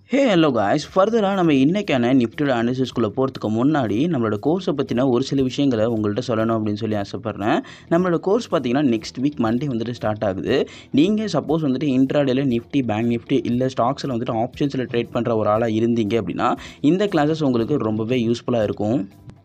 hey hello guys ஃபர்தராக நம்ம இன்றைக்கான நிஃப்டியோட அனாலிசிஸ்குள்ளே போகிறதுக்கு முன்னாடி நம்மளோட கோர்ஸை பற்றின ஒரு சில விஷயங்களை உங்கள்கிட்ட சொல்லணும் அப்படின்னு சொல்லி ஆசைப்பட்றேன் நம்மளோட கோர்ஸ் பார்த்தீங்கன்னா நெக்ஸ்ட் வீக் மண்டே வந்துட்டு ஸ்டார்ட் ஆகுது நீங்கள் சப்போஸ் வந்துட்டு இன்ட்ராடேல நிஃப்டி பேங்க் நிஃப்டி இல்லை ஸ்டாக்ஸில் வந்துட்டு ஆப்ஷன்ஸில் ட்ரேட் பண்ணுற ஒரு ஆளாக இருந்தீங்க அப்படின்னா இந்த கிளாஸஸ் உங்களுக்கு ரொம்பவே யூஸ்ஃபுல்லாக இருக்கும்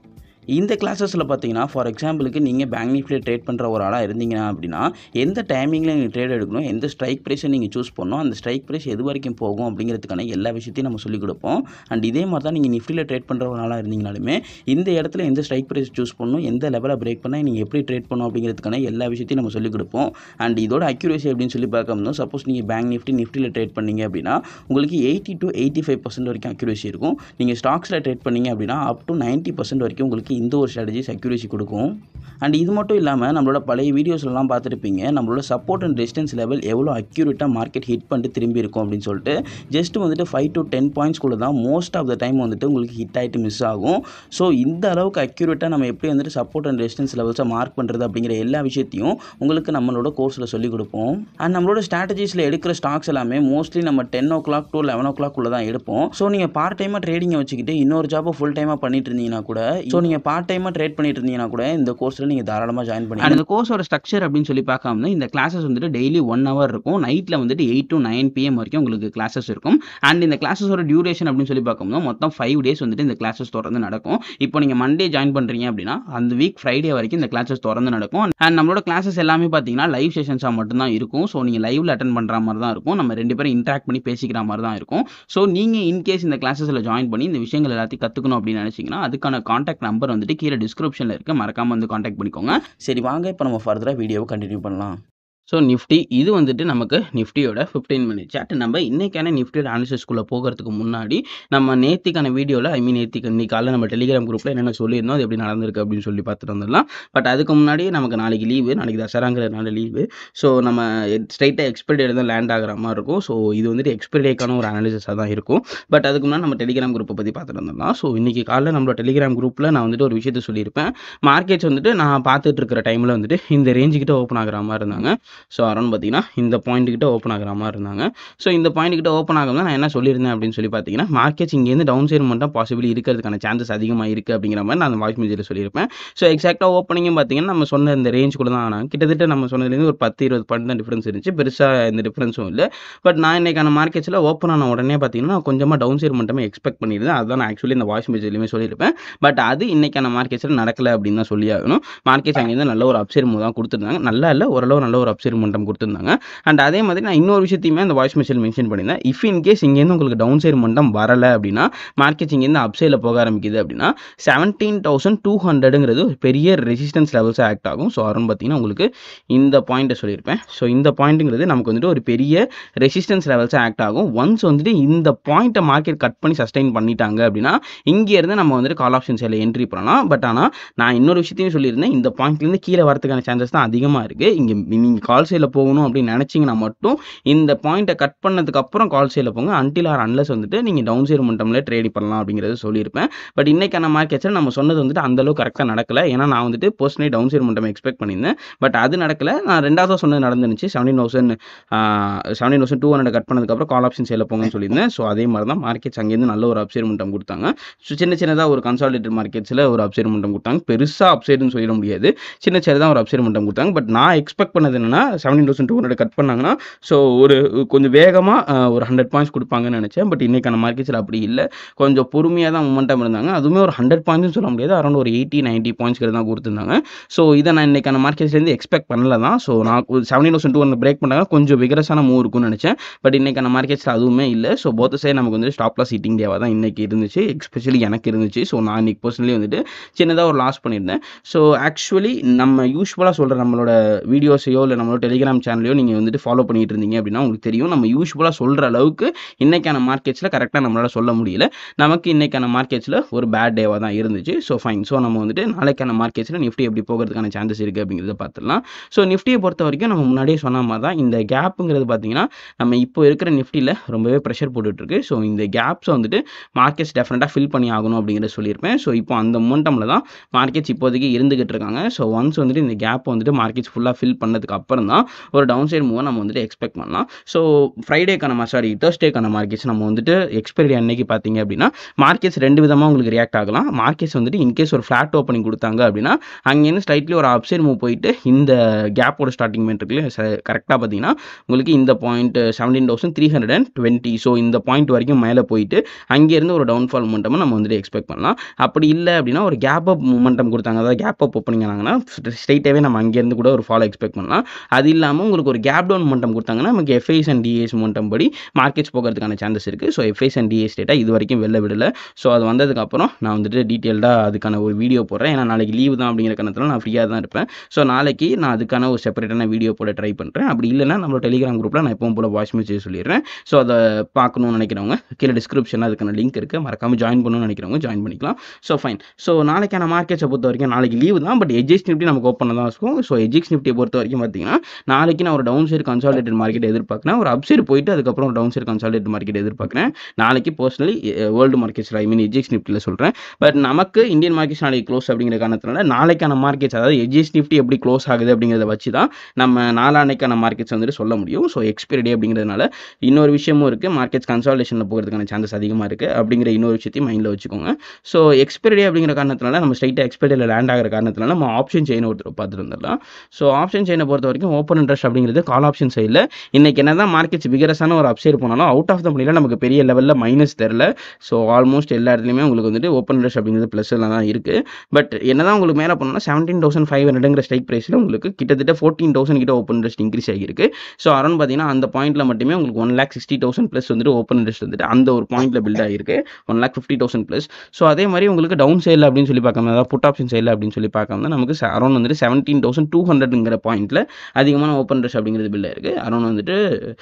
இந்த கிளாஸஸில் பார்த்தீங்கன்னா ஃபார் எக்ஸாம்பிளுக்கு நீங்கள் பேங்க் நிஃப்டியில் ட்ரேட் பண்ணுற ஒரு ஆளாக இருந்தீங்கன்னா அப்படின்னா எந்த டைமிங்கில் நீங்கள் ட்ரேட் எடுக்கணும் எந்த ஸ்ட்ரைக் ப்ரைஸை நீங்கள் சூஸ் பண்ணணும் அந்த ஸ்ட்ரைக் ப்ரைஸ் எது வரைக்கும் போகும் அப்படிங்கிறதுக்கான எல்லா விஷயத்தையும் நம்ம சொல்லிக் கொடுப்போம் அண்ட் இதே மாதிரி தான் நீங்கள் நிஃப்டியில் ட்ரேட் பண்ணுற ஒரு ஆளாக இருந்தீங்கனாலுமே இந்த இடத்துல எந்த ஸ்ட்ரைக் ப்ரைஸ் சூஸ் பண்ணணும் எந்த லெவலை பிரேக் பண்ணால் நீங்கள் எப்படி ட்ரேட் பண்ணணும் அப்படிங்கிறதுக்கான எல்லா விஷயத்தையும் நம்ம சொல்லிக் கொடுப்போம் அண்ட் இதோட அக்யூரேசி அப்படின்னு சொல்லி பார்க்கும்போது சப்போஸ் நீங்கள் பேங்க் நிஃப்டி நிஃப்டியில் ட்ரேட் பண்ணீங்க அப்படின்னா உங்களுக்கு eighty to eighty five percent வரைக்கும் அக்யூரேசி இருக்கும் நீங்கள் ஸ்டாக்ஸில் ட்ரேட் பண்ணீங்க அப்படின்னா அப் டு நைன்ட்டி பர்சன்ட் வரைக்கும் உங்களுக்கு இந்த ஒரு ஸ்ட்ராட்டஜிஸ் அக்யூரேசி கொடுக்கும் அண்ட் இது மட்டும் இல்லாமல் நம்மளோட பழைய வீடியோஸ்லாம் பார்த்துருப்பீங்க நம்மளோட சப்போர்ட் அண்ட் ரெசிஸ்டன்ஸ் லெவல் எவ்வளோ அக்யூரேட்டாக மார்க்கெட் ஹிட் பண்ணிட்டு திரும்பி இருக்கும் அப்படின்னு சொல்லிட்டு ஜஸ்ட் வந்துட்டு ஃபைவ் டு டென் பாயிண்ட்ஸ்குள்ளே தான் மோஸ்ட் ஆஃப் த டைம் வந்துட்டு உங்களுக்கு ஹிட் ஆகிட்டு மிஸ் ஆகும் ஸோ இந்த அளவுக்கு அக்யூரேட்டாக நம்ம எப்படி வந்துட்டு சப்போர்ட் அண்ட் ரெசிஸ்டன்ஸ் லெவல்ஸை மார்க் பண்ணுறது அப்படிங்கிற எல்லா விஷயத்தையும் உங்களுக்கு நம்மளோட கோர்ஸில் சொல்லிக் கொடுப்போம் அண்ட் நம்மளோட ஸ்ட்ராட்டஜிஸில் எடுக்கிற ஸ்டாக்ஸ் எல்லாமே மோஸ்ட்லி நம்ம ten o'clock to eleven o'clock தான் எடுப்போம் ஸோ நீங்கள் பார்ட் டைமாக ட்ரேடிங்கை வச்சுக்கிட்டு இன்னொரு ஜாப்பை ஃபுல் டைமாக பண்ணிட்டு இருந்தீங்கன்னா கூட ஸோ நீங்கள் பார்ட் டைமாக ட்ரேட் பண்ணிட்டு இருந்தீங்கன்னா கூட இந்த கோர்ஸில் நீங்கள் தாராளமாக ஜாயின் பண்ணி அந்த கோர்ஸோட ஸ்ட்ரக்சர் அப்படின்னு சொல்லி பார்க்காம இந்த கிளாஸஸ் வந்துட்டு டெய்லி ஒன் ஹவர் இருக்கும் நைட்டில் வந்துட்டு எயிட் டு நைன் பிஎம் வரைக்கும் உங்களுக்கு கிளாஸஸ் இருக்கும் அண்ட் இந்த கிளாஸஸோட டியூரேஷன் அப்படின்னு சொல்லி பார்க்கும்போது மொத்தம் ஃபைவ் டேஸ் வந்துட்டு இந்த கிளாஸஸ் தொடர்ந்து நடக்கும் இப்போ நீங்கள் மண்டே ஜாயின் பண்ணுறீங்க அப்படின்னா அந்த வீக் ஃப்ரைடே வரைக்கும் இந்த கிளாஸஸ் தொடர்ந்து நடக்கும் அண்ட் நம்மளோட கிளாஸஸ் எல்லாமே பார்த்தீங்கன்னா லைவ் செஷன்ஸாக மட்டும்தான் இருக்கும் ஸோ நீங்கள் லைவ்ல அட்டன் பண்ணுற மாதிரி தான் இருக்கும் நம்ம ரெண்டு பேரும் இன்ட்ராக்ட் பண்ணி பேசிக்கிற மாதிரி தான் இருக்கும் ஸோ நீங்கள் இன்கேஸ் இந்த கிளாஸஸில் ஜாயின் பண்ணி இந்த விஷயங்கள் எல்லாத்தையும் கற்றுக்கணும் அப்படின்னு நினச்சிங்கன்னா அதுக்கான காண்டாக்ட் நம்பர் வந்துட்டு கீழே டிஸ்கிரிப்ஷனில் இருக்க மறக்காமல் வந்து காண்டாக்ட் பண்ணிக்கோங்க சரி வாங்க இப்போ நம்ம ஃபர்தராக வீடியோவை கண்டினியூ பண்ணலாம் ஸோ நிஃப்டி இது வந்துட்டு நமக்கு நிஃப்டியோட ஃபிஃப்டீன் மினிட் சாட் நம்ம இன்றைக்கான நிஃப்டியோட அனாலிசிஸ்குள்ளே போகிறதுக்கு முன்னாடி நம்ம நேத்திக்கான வீடியோவில் ஐ மீன் நேத்திக்கு இன்னைக்கு காலையில் நம்ம டெலிகிராம் குரூப்பில் என்னென்ன சொல்லியிருந்தோம் அது எப்படி நடந்திருக்கு அப்படின்னு சொல்லி பார்த்துட்டு வந்துடலாம் பட் அதுக்கு முன்னாடி நமக்கு நாளைக்கு லீவு நாளைக்கு தசராங்கிறதுனால லீவு ஸோ நம்ம ஸ்ட்ரைட்டாக எக்ஸ்பைரி டேட் தான் லேண்ட் ஆகிற மாதிரி இருக்கும் ஸோ இது வந்துட்டு எக்ஸ்பைரி டேக்கான ஒரு அனாலிசிஸாக தான் இருக்கும் பட் அதுக்கு முன்னாடி நம்ம டெலிகிராம் குரூப்பை பற்றி பார்த்துட்டு வந்துடலாம் ஸோ இன்றைக்கி காலையில் நம்மளோட டெலிகிராம் குரூப்பில் நான் வந்துட்டு ஒரு விஷயத்தை சொல்லியிருப்பேன் மார்க்கெட்ஸ் வந்துட்டு நான் பார்த்துட்டு இருக்கிற டைமில் வந்துட்டு இந்த ரேஞ்சுக்கிட்ட ஓப்பன் ஆகிற மாதிரி இருந்தாங்க ஸோ அரௌண்ட் பார்த்தீங்கன்னா இந்த பாயிண்ட்டுக்கிட்ட ஓப்பன் ஆகிற மாதிரி இருந்தாங்க ஸோ இந்த பாயிண்ட்டுக்கிட்ட ஓப்பன் ஆகும்போது நான் என்ன சொல்லியிருந்தேன் அப்படின்னு சொல்லி பார்த்தீங்கன்னா மார்க்கெட்ஸ் இங்கேருந்து டவுன் சைடு மட்டும் பாசிபிளி இருக்கிறதுக்கான சான்சஸ் அதிகமாக இருக்குது அப்படிங்கிற மாதிரி நான் அந்த வாய்ஸ் மெசேஜில் சொல்லியிருப்பேன் ஸோ எக்ஸாக்டாக ஓப்பனிங்கும் பார்த்தீங்கன்னா நம்ம சொன்ன இந்த ரேஞ்ச் கூட தான் ஆனாங்க கிட்டத்தட்ட நம்ம சொன்னதுலேருந்து ஒரு பத்து இருபது பாயிண்ட் தான் டிஃப்ரென்ஸ் இருந்துச்சு பெருசாக எந்த டிஃப்ரென்ஸும் இல்லை பட் நான் இன்றைக்கான மார்க்கெட்ஸில் ஓப்பன் ஆன உடனே பார்த்தீங்கன்னா கொஞ்சமாக டவுன் சைடு மட்டுமே எக்ஸ்பெக்ட் பண்ணியிருந்தேன் அதுதான் நான் ஆக்சுவலி இந்த வாய்ஸ் மெசேஜ்லையுமே சொல்லியிருப்பேன் பட் அது இன்றைக்கான மார்க்கெட்ஸில் நடக்கலை அப்படின்னு தான் சொல்லி ஆகணும் மார்க்கெட்ஸ் அங்கேருந்து நல்ல ஒரு அப்சைட் மூவ் தான் கொடுத்துருந்தாங்க நல்லா இல்லை ஓரளவு நல்ல ஒரு அப்சைட் மட்டம் கொடுத்துருந்தாங்க அண்ட் அதே மாதிரி நான் இன்னொரு விஷயத்தையுமே அந்த வாய்ஸ் மெசேஜ் மென்ஷன் பண்ணியிருந்தேன் இஃப் இன் கேஸ் இங்கேருந்து உங்களுக்கு டவுன் சைடு மட்டம் வரலை அப்படின்னா மார்க்கெட்ஸ் இங்கேருந்து அப்சைடில் போக ஆரம்பிக்குது அப்படின்னா செவன்டீன் தௌசண்ட் டூ ஹண்ட்ரடுங்கிறது ஒரு பெரிய ரெசிஸ்டன்ஸ் லெவல்ஸாக ஆக்ட் ஆகும் ஸோ அரௌண்ட் பார்த்தீங்கன்னா உங்களுக்கு இந்த பாயிண்ட்டை சொல்லியிருப்பேன் ஸோ இந்த பாயிண்ட்டுங்கிறது நமக்கு வந்துட்டு ஒரு பெரிய ரெசிஸ்டன்ஸ் லெவல்ஸாக ஆக்ட் ஆகும் ஒன்ஸ் வந்துட்டு இந்த பாயிண்ட்டை மார்க்கெட் கட் பண்ணி சஸ்டைன் பண்ணிட்டாங்க அப்படின்னா இங்கேருந்து நம்ம வந்துட்டு கால் ஆப்ஷன் சைடில் என்ட்ரி பண்ணலாம் பட் ஆனால் நான் இன்னொரு விஷயத்தையும் சொல்லியிருந்தேன் இந்த பாயிண்ட்லேருந்து கீழே வரதுக்கான சான்சஸ் தான் அதிகமாக இருக்குது இங்கே நீங்கள் கால் சைடில் போகணும் அப்படின்னு நினச்சிங்கன்னா மட்டும் இந்த பாயிண்ட்டை கட் பண்ணதுக்கு அப்புறம் கால் சைடில் போங்க அன்டில் ஆர் அன்லஸ் வந்துட்டு நீங்கள் டவுன் சைடு மட்டமில் ட்ரேட் பண்ணலாம் அப்படிங்கிறது சொல்லியிருப்பேன் பட் இன்னைக்கான மார்க்கெட்ஸில் நம்ம சொன்னது வந்துட்டு அந்தளவு கரெக்டாக நடக்கலை ஏன்னா நான் வந்துட்டு பர்சனலி டவுன் சைடு மட்டும் எக்ஸ்பெக்ட் பண்ணியிருந்தேன் பட் அது நடக்கலை நான் ரெண்டாவது சொன்னது நடந்துருச்சு seventeen thousand seventeen thousand two hundred cut பண்ணதுக்கப்புறம் கால் ஆப்ஷன் சைடில் போங்கன்னு சொல்லியிருந்தேன் ஸோ அதே மாதிரி தான் மார்க்கெட்ஸ் அங்கேருந்து நல்ல ஒரு அப்சைட் மட்டம் கொடுத்தாங்க ஸோ சின்ன சின்னதாக ஒரு கன்சாலிடேட் மார்க்கெட்ஸில் ஒரு அப்சைட் மட்டம் கொடுத்தாங்க பெருசாக அப்சைடுன்னு சொல்லிட முடியாது சின்ன சின்னதாக ஒரு அப்சைட் மட்டம் கொடுத்தாங்க பட் நான் எக்ஸ்பெக்ட் பண்ணது என்னன்னா seventeen thousand two hundred cut பண்ணாங்கன்னா ஸோ ஒரு கொஞ்சம் வேகமாக ஒரு ஹண்ட்ரட் பாயிண்ட்ஸ் கொடுப்பாங்கன்னு நினச்சேன் பட் இன்றைக்கான மார்க்கெட்ஸில் அப்படி இல்லை கொஞ்சம் பொறுமையாக தான் மூமெண்டம் இருந்தாங்க அதுவுமே ஒரு ஹண்ட்ரட் பாயிண்ட்ஸ் சொல்ல முடியாது அரௌண்ட் ஒரு எயிட்டி நைன்ட்டி பாயிண்ட்ஸ்க்கு தான் கொடுத்துருந்தாங்க ஸோ இதை நான் இன்றைக்கான மார்க்கெட்ஸ்லேருந்து எக்ஸ்பெக்ட் பண்ணல தான் ஸோ நான் seventeen thousand two hundred break பண்ணாங்க கொஞ்சம் விகரஸான மூவ் இருக்கும்னு நினச்சேன் பட் இன்றைக்கான மார்க்கெட்ஸில் அதுவுமே இல்லை ஸோ போத்த சைடு நமக்கு வந்து ஸ்டாப் லாஸ் ஹிட்டிங் டேவாக தான் இன்றைக்கி இருந்துச்சு எஸ்பெஷலி எனக்கு இருந்துச்சு ஸோ நான் இன்றைக்கி பர்சனலி வந்துட்டு சின்னதாக ஒரு லாஸ் பண்ணியிருந்தேன் ஸோ ஆக்சுவலி நம்ம யூஸ்வலாக சொல்கிற நம்மளோட வீடியோஸையோ இல்லை நம்மளோட டெலிகிராம் சேனலையோ நீங்கள் வந்துட்டு ஃபாலோ பண்ணிட்டு இருந்தீங்க அப்படின்னா உங்களுக்கு தெரியும் நம்ம யூஸ்வலாக சொல்கிற அளவுக்கு இன்றைக்கான மார்க்கெட்ஸில் கரெக்டாக நம்மளால் சொல்ல முடியல நமக்கு இன்றைக்கான மார்க்கெட்ஸில் ஒரு பேட் டேவாக தான் இருந்துச்சு ஸோ ஃபைன் ஸோ நம்ம வந்துட்டு நாளைக்கான மார்க்கெட்ஸில் நிஃப்டி எப்படி போகிறதுக்கான சான்சஸ் இருக்குது அப்படிங்கிறத பார்த்துடலாம் ஸோ நிஃப்டியை பொறுத்த வரைக்கும் நம்ம முன்னாடியே சொன்ன மாதிரி தான் இந்த கேப்புங்கிறது பார்த்தீங்கன்னா நம்ம இப்போ இருக்கிற நிஃப்டியில் ரொம்பவே ப்ரெஷர் போட்டுட்ருக்கு ஸோ இந்த கேப்ஸை வந்துட்டு மார்க்கெட்ஸ் டெஃபினட்டாக ஃபில் பண்ணி ஆகணும் அப்படிங்கிறத சொல்லியிருப்பேன் ஸோ இப்போ அந்த மொமெண்டமில் தான் மார்க்கெட்ஸ் இப்போதைக்கு இருந்துகிட்டு இருக்காங்க ஸோ ஒன்ஸ் வந்துட்டு இந்த கேப் வந்துட்டு மார்க்கெட்ஸ் ஃபுல்லாக ஃபில் பண்ணதுக்கு அப்புறம் அதுக்கப்புறம் தான் ஒரு டவுன் சைடு மூவை நம்ம வந்துட்டு எக்ஸ்பெக்ட் பண்ணலாம் ஸோ ஃப்ரைடேக்கான சாரி தேர்ஸ்டேக்கான மார்க்கெட்ஸ் நம்ம வந்துட்டு எக்ஸ்பைரி அன்னைக்கு பார்த்தீங்க அப்படின்னா மார்க்கெட்ஸ் ரெண்டு விதமாக உங்களுக்கு ரியாக்ட் ஆகலாம் மார்க்கெட்ஸ் வந்துட்டு இன்கேஸ் ஒரு ஃப்ளாட் ஓப்பனிங் கொடுத்தாங்க அப்படின்னா அங்கேருந்து ஸ்லைட்லி ஒரு அப்சைட் மூவ் போயிட்டு இந்த கேப்போட ஸ்டார்டிங் பாயிண்ட் இருக்குல்ல கரெக்டாக பார்த்தீங்கன்னா உங்களுக்கு இந்த point seventeen thousand three hundred and twenty so இந்த பாயிண்ட் வரைக்கும் மேலே போயிட்டு அங்கேருந்து ஒரு டவுன்ஃபால் மூமெண்டம் நம்ம வந்துட்டு எக்ஸ்பெக்ட் பண்ணலாம் அப்படி இல்லை அப்படின்னா ஒரு கேப் அப் மூமெண்டம் கொடுத்தாங்க அதாவது கேப் அப் ஓப்பனிங் ஆனாங்கன்னா ஸ்ட்ரைட்டாகவே நம்ம அங்கேருந்து கூட ஒரு ஃபாலோ எக்ஸ்பெக்ட் பண்ணலாம் அது இல்லாமல் உங்களுக்கு ஒரு கேப் டவுன் மூமெண்டம் கொடுத்தாங்கன்னா நமக்கு எஃப்ஐஸ் அண்ட் டிஏஸ் மூமெண்டம் படி மார்க்கெட்ஸ் போகிறதுக்கான சான்சஸ் இருக்குது so FIIs and DIIs data இது வரைக்கும் வெளில விடல ஸோ அது வந்ததுக்கப்புறம் நான் வந்துட்டு டீட்டெயில்டாக அதுக்கான ஒரு வீடியோ போடுறேன் ஏன்னா நாளைக்கு லீவு தான் அப்படிங்கிற காரணத்தில் நான் ஃப்ரீயாக தான் இருப்பேன் ஸோ நாளைக்கு நான் அதுக்கான ஒரு செப்பரேட்டான வீடியோ போட ட்ரை பண்ணுறேன் அப்படி இல்லைன்னா நம்மளோட டெலிகிராம் குரூப்பில் நான் எப்பவும் போல வாய்ஸ் மெசேஜ் சொல்லிடுறேன் ஸோ அதை பார்க்கணும்னு நினைக்கிறவங்க கீழே டிஸ்கிரிப்ஷனில் அதுக்கான லிங்க் இருக்குது மறக்காமல் ஜாயின் பண்ணணும்னு நினைக்கிறவங்க ஜாயின் பண்ணிக்கலாம் ஸோ ஃபைன் ஸோ நாளைக்கான மார்க்கெட்ஸை பொறுத்த வரைக்கும் நாளைக்கு லீவு தான் பட் எஜிஎஸ் நிஃப்டி நமக்கு ஓப்பன் தான் இருக்கும் ஸோ எஜிஎஸ் நிஃப்டியை பொறுத்த வரைக்கும் பார்த்தீங்கன்னா நாளைக்கு நான் ஒரு டவுன் சைடு கன்சாலிடேட் மார்க்கெட் எதிர்பார்க்குறேன் ஒரு அப் சைடு போயிட்டு அதுக்கப்புறம் ஒரு டவுன் சைடு கன்சாலிடேட் மார்க்கெட் எதிர்பார்க்குறேன் நாளைக்கு பர்சனலி வேர்ல்டு மார்க்கெட்ஸில் ஐ மீன் எஜிஎஸ் நிஃப்டியில் சொல்கிறேன் பட் நமக்கு இந்தியன் மார்க்கெட்ஸ் நாளைக்கு க்ளோஸ் அப்படிங்கிற காரணத்தினால நாளைக்கான மார்க்கெட்ஸ் அதாவது எஜிஎஸ் நிஃப்டி எப்படி க்ளோஸ் ஆகுது அப்படிங்கிறத வச்சு தான் நம்ம நாளானைக்கான மார்க்கெட்ஸ் வந்துட்டு சொல்ல முடியும் ஸோ எக்ஸ்பைரி டே அப்படிங்கிறதுனால இன்னொரு விஷயமும் இருக்குது மார்க்கெட்ஸ் கன்சாலேஷனில் போகிறதுக்கான சான்சஸ் அதிகமாக இருக்குது அப்படிங்கிற இன்னொரு விஷயத்தையும் மைண்டில் வச்சுக்கோங்க ஸோ எக்ஸ்பைரி டே அப்படிங்கிற காரணத்தினால நம்ம ஸ்ட்ரைட்டாக எக்ஸ்பைரியில் லேண்ட் ஆகிற காரணத்தினால நம்ம ஆப்ஷன் செயின் ஒருத்தர் பார்த்துட்டு வந்துடலாம் ஸோ ஆப்ஷன் செயினை பொறுத்த வரைக்கும் ஓப்பன் இன்ட்ரெஸ்ட் அப்படிங்கிறது கால் ஆப்ஷன் சைடில் இன்றைக்கி என்ன தான் மார்க்கெட்ஸ் விகரஸான ஒரு அப்சைடு போனாலும் அவுட் ஆஃப் த மணியில் நமக்கு பெரிய லெவலில் மைனஸ் தெரில ஸோ ஆல்மோஸ்ட் எல்லா இடத்துலையுமே உங்களுக்கு வந்துட்டு ஓப்பன் இன்ட்ரெஸ்ட் அப்படிங்கிறது ப்ளஸில் தான் இருக்குது பட் என்ன தான் உங்களுக்கு மேலே போனோம்னா செவன்டீன் தௌசண்ட் ஃபைவ் ஹண்ட்ரட்ங்கிற ஸ்ட்ரைக் ப்ரைஸில் உங்களுக்கு கிட்டத்தட்ட ஃபோர்டீன் தௌசண்ட் கிட்ட ஓப்பன் இன்ட்ரெஸ்ட் இன்க்ரீஸ் ஆகிருக்கு ஸோ அரௌண்ட் பார்த்தீங்கன்னா அந்த பாயிண்ட்டில் மட்டுமே உங்களுக்கு one lakh sixty thousand plus வந்துட்டு ஓப்பன் இன்ட்ரெஸ்ட் வந்துட்டு அந்த ஒரு பாயிண்ட்டில் பில்ட் ஆகிருக்கு one lakh fifty thousand plus so அதே மாதிரி உங்களுக்கு டவுன் சைடில் அப்படின்னு சொல்லி பார்க்காம அதாவது புட் ஆப்ஷன் சைடில் அப்படின்னு சொல்லி பார்க்காம நமக்கு அரௌண்ட் வந்துட்டு செவன்டீன் தௌசண்ட் டூ ஹண்ட்ரட்ங்கிற பாயிண்ட்டில் அதிகமான ஓப்பன் இன்ட்ரெஸ்ட் அப்படிங்கிறது பில் இருக்குது அரௌண்ட் வந்துட்டு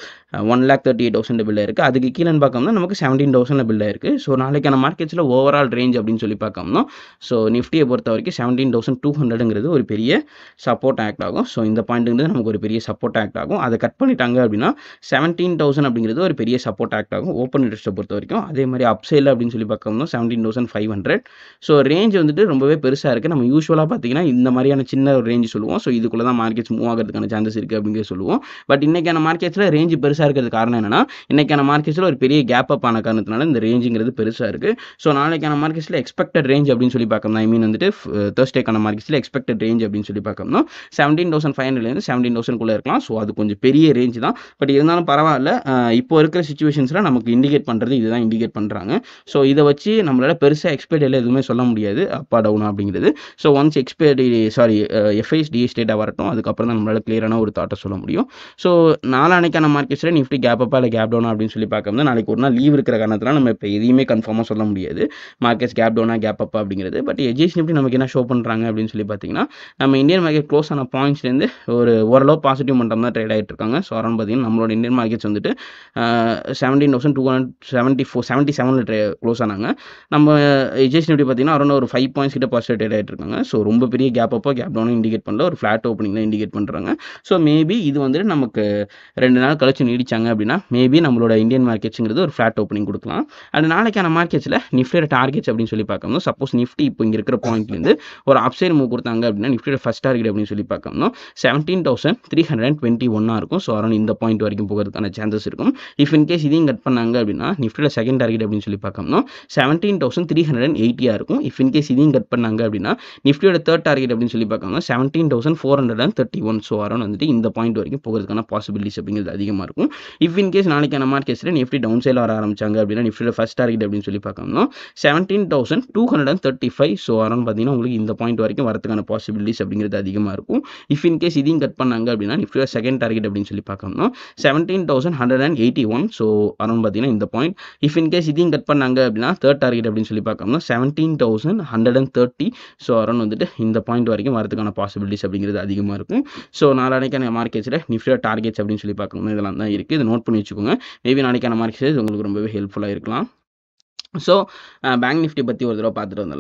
one lakh thirty eight thousand build இருக்குது அதுக்கு கீழே பார்க்கணும்னா நமக்கு செவன்டீன் தௌசண்ட் பில் இருக்குது ஸோ நாளைக்கான மார்க்கெட்ஸில் ஓவரால் ரேஞ்ச் அப்படின்னு சொல்லி பார்க்கணும் ஸோ நிஃப்டியை பொறுத்த வரைக்கும் செவன்டீன் தௌசண்ட் டூ ஹண்ட்ரடுங்கிறது ஒரு பெரிய சப்போர்ட் ஆக்ட் ஆகும் ஸோ இந்த பாயிண்ட்டுங்கிறது நமக்கு ஒரு பெரிய சப்போர்ட் ஆக்ட் ஆகும் அதை கட் பண்ணிட்டாங்க அப்படின்னா செவன்டீன் தௌசண்ட் அப்படிங்கிறது ஒரு பெரிய சப்போர்ட் ஆக்ட் ஆகும் ஓப்பன் இன்ட்ரெஸ்ட்டை பொறுத்த வரைக்கும் அதே மாதிரி அப்சைல் அப்படின்னு சொல்லி பார்க்கணும் seventeen thousand five hundred so range வந்துட்டு ரொம்பவே பெருசாக இருக்குது நம்ம யூஸ்வலாக பார்த்தீங்கன்னா இந்த மாதிரியான சின்ன ஒரு ரேஞ்ச் சொல்லுவோம் ஸோ இதுக்குள்ளே தான் மார்க்கெட்ஸ் மூவ் ஆகிறதுக்கான சான்சஸ் இருக்குது அப்படிங்கிறது சொல்லுவோம் பட் இன்றைக்கான மார்க்கெட்ஸில் ரேஞ்ச் பெருசாக இருக்கிறது காரணம் என்னன்னா இன்றைக்கான மார்க்கெட்ஸில் ஒரு பெரிய கேப் அப் ஆன காரணத்தினால இந்த ரேஞ்சுங்கிறது பெருசாக இருக்குது ஸோ நாளைக்கான மார்க்கெட்ஸில் எக்ஸ்பெக்டட் ரேஞ்ச் அப்படின்னு சொல்லி பார்க்கணும் ஐ மீன் வந்துட்டு தேர்ஸ்டேக்கான மார்க்கெட்ஸில் எக்ஸ்பெக்டட் ரேஞ்ச் அப்படின்னு சொல்லி பார்க்கணும் செவன்டீன் தௌசண்ட் ஃபைவ் ஹண்ட்ரட்லேருந்து செவன்டீன் தௌசண்ட்குள்ளே இருக்கலாம் ஸோ அது கொஞ்சம் பெரிய ரேஞ்ச் தான் பட் இருந்தாலும் பரவாயில்ல அஹ் இப்போ இருக்கிற சுச்சுவேஷன்ஸில் நமக்கு இண்டிகேட் பண்ணுறது இதுதான் இண்டிகேட் பண்ணுறாங்க ஸோ இதை வச்சு நம்மளால் பெருசாக எக்ஸ்பெக்ட் எதுவுமே சொல்ல முடியாது அப்பா டவுன் அப்படிங்கிறது so once expiry sorry FIIs DIIs data வரட்டும் அதுக்கப்புறம் தான் நம்மளால் கிளியரான ஒரு தாட்டை சொல்ல முடியும் ஸோ நாளானைக்கான மார்க்கெட்ஸில் நிஃப்டி கேப் அப்பா இல்லை கேப் டவுனா அப்படின்னு சொல்லி பார்க்கும்போது நாளைக்கு ஒரு நாள் லீவ் இருக்கிற காரணத்தில் நம்ம இப்போ எதையுமே கன்ஃபார்மாக சொல்ல முடியாது மார்க்கெட்ஸ் கேப் டவுனா கேப் அப்பா அப்படிங்கிறது பட் எஜிஎஸ் நிஃப்டி நமக்கு என்ன ஷோ பண்ணுறாங்க அப்படின்னு சொல்லி பார்த்தீங்கன்னா நம்ம இந்தியன் மார்க்கெட் க்ளோஸ் ஆன பாயிண்ட்ஸ்லேருந்து ஒரு ஓரளவு பாசிட்டிவ் மட்டும் தான் ட்ரேட் ஆகிட்டு இருக்காங்க ஸோ அரௌண்ட் பார்த்தீங்கன்னா நம்மளோட இந்தியன் மார்க்கெட்ஸ் வந்துட்டு seventeen thousand two hundred seventy four seventy செவனில் ட்ரே க்ளோஸ் ஆனாங்க நம்ம எஜிஎஸ் நிஃப்டி பார்த்தீங்கன்னா அரௌண்ட் ஒரு ஃபைவ் பாயிண்ட்ஸ் கிட்ட பாசிட்டிவ் ட்ரேட் ஆகிட்டு இருக்காங்க ஸோ ரொம்ப பெரிய கேப் அப்போ கேப் டவுனும் இண்டிகேட் பண்ணல ஒரு ஃப்ளாட் ஓப்பனிங் தான் இண்டிகேட் பண்ணுறாங்க ஸோ மேபி இது வந்துட்டு நமக்கு ரெண்டு நாள் கழிச்சு நீடிச்சாங்க அப்படின்னா மேபி நம்மளோட இந்தியன் மார்க்கெட்ஸுங்கிறது ஒரு ஃப்ளாட் ஓப்பனிங் கொடுக்கலாம் அண்ட் நாளைக்கான மார்க்கெட்ஸில் நிஃப்டியோட டார்கெட்ஸ் அப்படின்னு சொல்லி பார்க்கணும் சப்போஸ் நிஃப்டி இப்போ இங்கே இருக்கிற பாயிண்ட்லேருந்து ஒரு அப்சைட் மூவ் கொடுத்தாங்க அப்படின்னா நிஃப்டியோட ஃபஸ்ட் டார்கெட் அப்படின்னு சொல்லி பார்க்கணும் seventeen thousand three hundred and twenty ஒன்னாக இருக்கும் ஸோ அரௌண்ட் இந்த பாயிண்ட் வரைக்கும் போகிறதுக்கான சான்சஸ் இருக்கும் இஃப் இன் கேஸ் இதையும் கட் பண்ணாங்க அப்படின்னா நிஃப்டியோட செகண்ட் டார்கெட் அப்படின்னு சொல்லி பார்க்கணும் seventeen thousand three hundred and எயிட்டியாக இருக்கும் இஃப் இன் கேஸ் இதையும் கட் பண்ணாங்க அப்படின்னா நிஃப்டியோட தேர்ட் டார்கெட் அப்படின்னு சொல்லி பார்க்கணும் seventeen thousand four hundred and thirty one so around வந்துட்டு இந்த பாயிண்ட் வரைக்கும் போகிறதுக்கான பாசிபிலிட்டிஸ் அப்படிங்கிறது அதிகமாக இருக்கும் இஃப் இன் கேஸ் நாளைக்கான மார்க்கெட்ஸில் நிஃப்டி டவுன் சைடில் வர ஆரம்பிச்சாங்க அப்படின்னா நிஃப்டியோட ஃபஸ்ட் டார்கெட் அப்படின்னு சொல்லி பார்க்கணும் seventeen thousand two hundred and thirty five so around பார்த்தீங்கன்னா உங்களுக்கு இந்த பாயிண்ட் வரைக்கும் வரதுக்கான பாசிபிலிட்டிஸ் அப்படிங்கிறது அதிகமாக இருக்கும் இஃப் இன் கேஸ் இதையும் கட் பண்ணாங்க அப்படின்னா நிஃப்டியோட செகண்ட் டார்கெட் அப்படின்னு சொல்லி பார்க்கணும் seventeen thousand hundred and eighty one so around பார்த்தீங்கன்னா இந்த பாயிண்ட் இஃப் இன் கேஸ் இதையும் கட் பண்ணாங்க அப்படின்னா தேர்ட் டார்கெட் அப்படின்னு சொல்லி பார்க்கணும் seventeen thousand hundred and thirty so around வந்துட்டு இந்த பாயிண்ட் வரைக்கும் வரதுக்கான பாசிபிலிட்டிஸ் அப்படிங்கிறது அதிகமாக இருக்கும் ஸோ நாளைக்கான மார்க்கெட்ஸில் நிஃப்டியோட டார்கெட்ஸ் அப்படின்னு சொல்லி பார்க்கணும் இதெல்லாம் தான் இருக்குது இதை நோட் பண்ணி வச்சுக்கோங்க மேபி நாளைக்கான மார்க்கெட்ஸ் உங்களுக்கு ரொம்பவே ஹெல்ப்ஃபுல்லாக இருக்கலாம் ஸோ பேங்க் நிஃப்டி பற்றி ஒரு தடவை பார்த்துட்டு வந்துடலாம்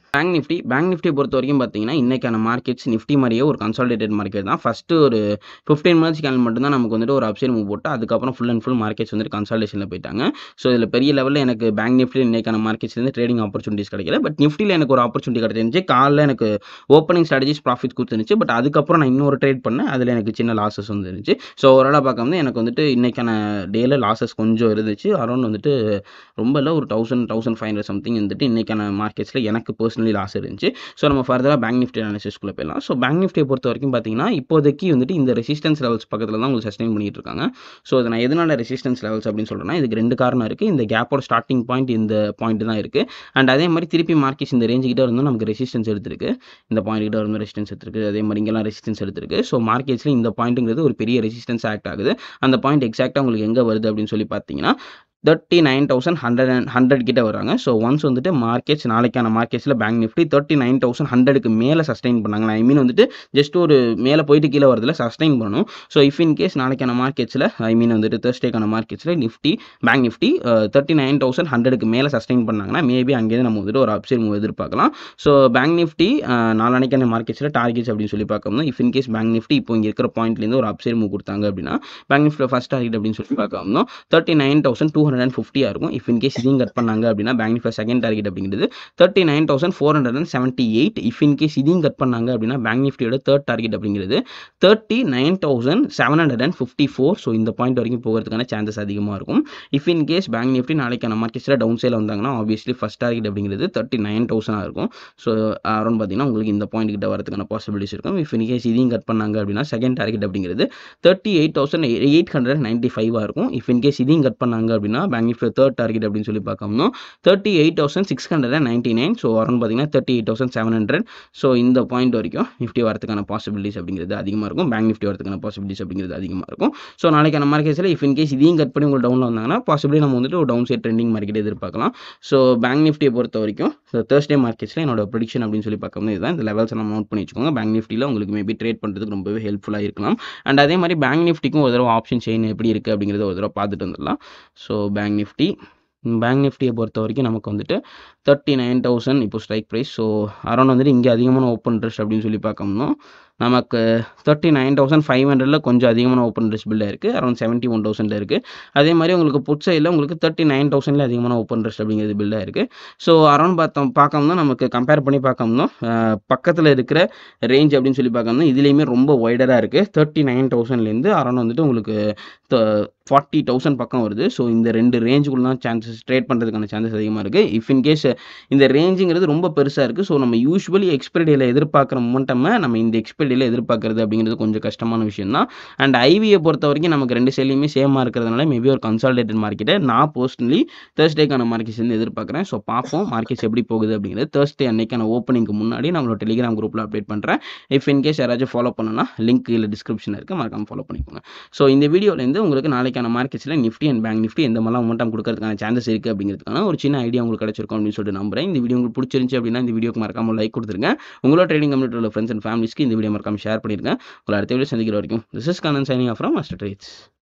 பேங்க் நிஃப்டி பேங்க் நிஃப்டி பொறுத்த வரைக்கும் பார்த்தீங்கன்னா இன்றைக்கான மார்க்கெட்ஸ் நிஃப்டி மாதிரியே ஒரு கன்சாலிடேட் மார்க்கெட் தான் ஃபஸ்ட்டு ஒரு ஃபிஃப்டீன் மினிட்ஸ் கேனல் மட்டும்தான் நமக்கு வந்துட்டு ஒரு அப்சைட் மூவ் போட்டு அதுக்கப்புறம் ஃபுல் அண்ட் ஃபுல் மார்க்கெட்ஸ் வந்துட்டு கன்சால்டேஷனில் போயிட்டாங்க ஸோ இதில் பெரிய லெவலில் எனக்கு பேங்க் நிஃப்டி இன்றைக்கான மார்க்கெட்ஸ்லேருந்து ட்ரேடிங் ஆப்பர்ச்சுனிட்டிஸ் கிடைக்கல பட் நிஃப்டியில் எனக்கு ஒரு ஆப்பர்ச்சுனிட்டி கிடைச்சிருந்துச்சு காலைல எனக்கு ஓப்பனிங் ஸ்ட்ராட்டஜிஸ் ப்ராஃபிட் கொடுத்துருந்துச்சு பட் அதுக்கப்புறம் நான் இன்னொரு ட்ரேட் பண்ணேன் அதில் எனக்கு சின்ன லாஸஸ் வந்துருந்துச்சு ஸோ ஓவராலாக பார்க்கும்போது எனக்கு வந்துட்டு இன்றைக்கான டேயில் லாஸஸ் கொஞ்சம் இருந்துச்சு அரௌண்ட் வந்துட்டு ரொம்ப இல்லை ஒரு thousand thousand five hundred something வந்துட்டு இன்றைக்கான மார்க்கெட்ஸில் எனக்கு பர்சனலி லாஸ் இருந்துச்சு ஸோ நம்ம ஃபர்தராக பேங்க் நிஃப்டி அனாலிசிஸ்க்குள்ளே போயிடலாம் ஸோ பேங்க் நிஃப்டியை பொறுத்த வரைக்கும் பார்த்தீங்கன்னா இப்போதைக்கு வந்துட்டு இந்த ரெசிஸ்டன்ஸ் லெவல்ஸ் பக்கத்தில் தான் உங்களுக்கு சஸ்டைன் பண்ணிட்டு இருக்காங்க ஸோ அதை நான் எதனால ரெசிஸ்டன்ஸ் லெவல்ஸ் அப்படின்னு சொல்கிறேன்னா இதுக்கு ரெண்டு காரணம் இருக்குது இந்த கேப்போட ஸ்டார்டிங் பாயிண்ட் இந்த பாயிண்ட் தான் இருக்குது அண்ட் அதே மாதிரி திருப்பி மார்க்கெட்ஸ் இந்த ரேஞ்சு கிட்ட இருந்தும் நமக்கு ரெசிஸ்டன்ஸ் எடுத்திருக்கு இந்த பாயிண்ட் கிட்ட இருந்து ரெசிஸ்டன்ஸ் எடுத்திருக்கு அதே மாதிரி இங்கெல்லாம் ரெசிஸ்டன்ஸ் எடுத்திருக்கு ஸோ மார்க்கெட்ஸில் இந்த பாயிண்ட்டுங்கிறது ஒரு பெரிய ரெசிஸ்டன்ஸ் ஆக்ட் ஆகுது அந்த பாயிண்ட் எக்ஸாக்டாக உங்களுக்கு எங்கே வருது அப்படின்னு சொல்லி பார்த்தீங்கன்னா thirty nine thousand hundred and hundred கிட்ட வராங்க ஸோ ஒன்ஸ் வந்துட்டு மார்க்கெட்ஸ் நாளைக்கான மார்க்கெட்ஸில் bank Nifty thirty nine thousand ஹண்ட்ரடுக்கு மேலே சஸ்டைன் பண்ணாங்க ஐ மீன் வந்துட்டு ஜஸ்ட் ஒரு மேலே போயிட்டு கீழே வரதுல சஸ்டைன் பண்ணணும் ஸோ இஃப் இன் கேஸ் நாளைக்கான மார்க்கெட்ஸில் ஐ மீன் வந்துட்டு தேர்ஸ்டேக்கான மார்க்கெட்ஸில் Nifty bank Nifty thirty nine thousand ஹண்ட்ரடுக்கு மேலே சஸ்டைன் பண்ணாங்கன்னா மேபி அங்கேயே நம்ம வந்துட்டு ஒரு அப்சைட் மூவ் எதிர்பார்க்கலாம் ஸோ பேங்க் நிஃப்டி நாளானைக்கான மார்க்கெட்ஸில் டார்கெட்ஸ் அப்படின்னு சொல்லி பார்க்கணும் if in case bank Nifty இப்போ இங்கே இருக்கிற பாயிண்ட்லேருந்து ஒரு அப்சைட் மூவ் கொடுத்தாங்க அப்படின்னா பேங்க் நிஃப்டியில் ஃபஸ்ட் டார்கெட் அப்படின்னு சொல்லி பார்க்கணும் thirty nine thousand two hundred and ஃபிஃப்டியாக இருக்கும் இஃப் இன் கேஸ் இதையும் கட் பண்ணாங்க அப்படின்னா பேங்க் நிஃப்டி செகண்ட் டார்கெட் அப்படிங்கிறது thirty nine thousand four hundred and seventy eight if in case இதையும் கட் பண்ணாங்க அப்படின்னா பேங்க் நிஃப்டியோட தேர்ட் டார்கெட் அப்படிங்கிறது thirty nine thousand seven hundred and fifty four so இந்த பாயிண்ட் வரைக்கும் போகிறதுக்கான சான்சஸ் அதிகமாக இருக்கும் if in case bank Nifty நாளைக்கான மார்க்கெட்ஸில் டவுன் சைடில் வந்தாங்கன்னா ஆப்வியஸ்லி ஃபஸ்ட் டார்கெட் அப்படிங்கிறது தேர்ட்டி நைன் தௌசண்டாக இருக்கும் ஸோ அரௌண்ட் பார்த்தீங்கன்னா உங்களுக்கு இந்த பாயிண்ட் கிட்ட வரதுக்கான பாசிபிலிட்டிஸ் இருக்கும் இஃப் இன் கேஸ் இதையும் கட் பண்ணாங்க அப்படின்னா செகண்ட் டார்கெட் அப்படிங்கிறது thirty eight thousand eight hundred ninety ஃபைவாக இருக்கும் இஃப் இன் கேஸ் இதையும் கட் பண்ணாங்க அப்படின்னா பேங்க் நிஃப்டி தேர்ட் டார்கெட் அப்படின்னு சொல்லி பார்க்கணும் thirty eight thousand six hundred and ninety nine so around பார்த்தீங்கன்னா thirty eight thousand seven hundred so இந்த பாயிண்ட் வரைக்கும் நிஃப்டி வரதுக்கான பாசிபிலிட்டிஸ் அப்படிங்கிறது அதிகமாக இருக்கும் பேங்க் நிஃப்டி வரதுக்கான பாசிபிலிட்டிஸ் அப்படிங்கிறது அதிகமாக இருக்கும் ஸோ நாளைக்கான மார்க்கெட்ஸில் இஃப் இன் கேஸ் இதையும் கட் பண்ணி உங்களுக்கு டவுனில் வந்தாங்கன்னா பாசிபிளி நம்ம வந்துட்டு ஒரு டவுன் சைட் ட்ரெண்டிங் மார்க்கெட் எதிர்பார்க்கலாம் ஸோ பேங்க் நிஃப்டியை பொறுத்த வரைக்கும் ஸோ தேர்ஸ்டே மார்க்கெட்ஸில் என்னோட ப்ரொடிக்ஷன் அப்படின்னு சொல்லி பார்க்கும்போது இதுதான் இந்த லெவல்ஸ் நம்ம நோட் பண்ணி வச்சுக்கோங்க பேங்க் நிஃப்டியில் உங்களுக்கு மேபி ட்ரேட் பண்ணுறதுக்கு ரொம்பவே ஹெல்ப்ஃபுல்லாக இருக்கலாம் அண்ட் அதே மாதிரி பேங்க் நிஃப்டிக்கும் ஒரு தடவை ஆப்ஷன் செயின் எப்படி இருக்குது அப்படிங்கிறத ஒரு தடவை பார்த்துட்டு வந்துடலாம் ஸோ பேங்க் நிஃப்டி பேங்க் நிஃப்டியை பொறுத்த வரைக்கும் நமக்கு வந்துட்டு தேர்ட்டி நைன் தௌசண்ட் இப்போ ஸ்ட்ரைக் ப்ரைஸ் ஸோ அரௌண்ட் வந்துட்டு இங்கே அதிகமான ஓப்பன் இன்ட்ரெஸ்ட் அப்படின்னு சொல்லி பார்க்கணும் நமக்கு தேர்ட்டி நைன் தௌசண்ட் ஃபைவ் ஹண்ட்ரடில் கொஞ்சம் அதிகமான ஓப்பன் இன்ட்ரெஸ்ட் பில்டாக இருக்குது அரௌண்ட் செவன்ட்டி ஒன் தௌசண்டில் இருக்குது அதே மாதிரி உங்களுக்கு புட் சைடில் உங்களுக்கு தேர்ட்டி நைன் தௌசண்ட்ல அதிகமான ஓப்பன் இன்ட்ரெஸ்ட் அப்படிங்கிறது பில்டாக இருக்குது ஸோ அரௌண்ட் பார்த்தோம் பார்க்கணும்னா நமக்கு கம்பேர் பண்ணி பார்க்கணும்னா பக்கத்தில் இருக்கிற ரேஞ்ச் அப்படின்னு சொல்லி பார்க்கணும்னா இதுலேயுமே ரொம்ப ஒய்டராக இருக்குது தேர்ட்டி நைன் தௌசண்ட்லேருந்து அரௌண்ட் வந்துட்டு உங்களுக்கு ஃபார்ட்டி தௌசண்ட் பக்கம் வருது ஸோ இந்த ரெண்டு ரேஞ்சுக்குள்ள தான் சான்சஸ் ட்ரேட் பண்ணுறதுக்கான சான்சஸ் அதிகமாக இருக்குது இஃப் இன் கேஸ் இந்த ரேஞ்சுங்கிறது ரொம்ப பெருசாக இருக்குது ஸோ நம்ம யூஸ்வலி எக்ஸ்பைரி டேல எதிர்பார்க்குற மொமெண்டமை நம்ம இந்த எக்ஸ்பைரி டேல எதிர்பார்க்கறது அப்படிங்கிறது கொஞ்சம் கஷ்டமான விஷயம் தான் அண்ட் ஐவியை பொறுத்த வரைக்கும் நமக்கு ரெண்டு சைட்லையுமே சேமாக இருக்கிறதுனால மேபி ஒரு கன்சால்டேட்டட் மார்க்கெட்டை நான் பர்சனலி தேர்ஸ்டேக்கான மார்க்கெட்ஸ் வந்து எதிர்பார்க்குறேன் ஸோ பார்ப்போம் மார்க்கெட்ஸ் எப்படி போகுது அப்படிங்கிறது தேர்ஸ்டே அன்னைக்கான ஓப்பனிங்க்கு முன்னாடி நம்மளோட டெலிகிராம் குரூப்பில் அப்டேட் பண்ணுறேன் இஃப் இன் கேஸ் யாராச்சும் ஃபாலோ பண்ணணும்னா லிங்க் இல்லை டிஸ்கிரிப்ஷன் இருக்குது மறக்காம ஃபாலோ பண்ணிக்கோங்க ஸோ இந்த வீடியோலேருந்து உங்களுக்கு நாளைக்கான மார்க்கெட்ஸில் நிஃப்டி அண்ட் பேங்க் நிஃப்டி எந்த மாதிரிலாம் மொமெண்டம் கொடுக்கறதுக்கான சான்சஸ் இருக்குது அப்படிங்கிறதுக்கான ஒரு சின்ன ஐடியா உங்களுக்கு கிடைச்சிருக்கும் அப்படின்னு சொல்லிட்டு நம்புறேன் இந்த வீடியோ உங்களுக்கு பிடிச்சிருந்துச்சு அப்படின்னா இந்த வீடியோக்கு மறக்காம லைக் கொடுத்துருங்க உங்களோட ட்ரேடிங் கம்யூனிட்டி உள்ள ஃப்ரெண்ட்ஸ் அண்ட் ஃபேமிலிஸ்க்கு இந்த வீடியோ மறக்காம ஷேர் பண்ணிருங்க உங்களை அடுத்த வீடியோ சந்திக்கிற வரைக்கும் this is Kannan signing off from Master trades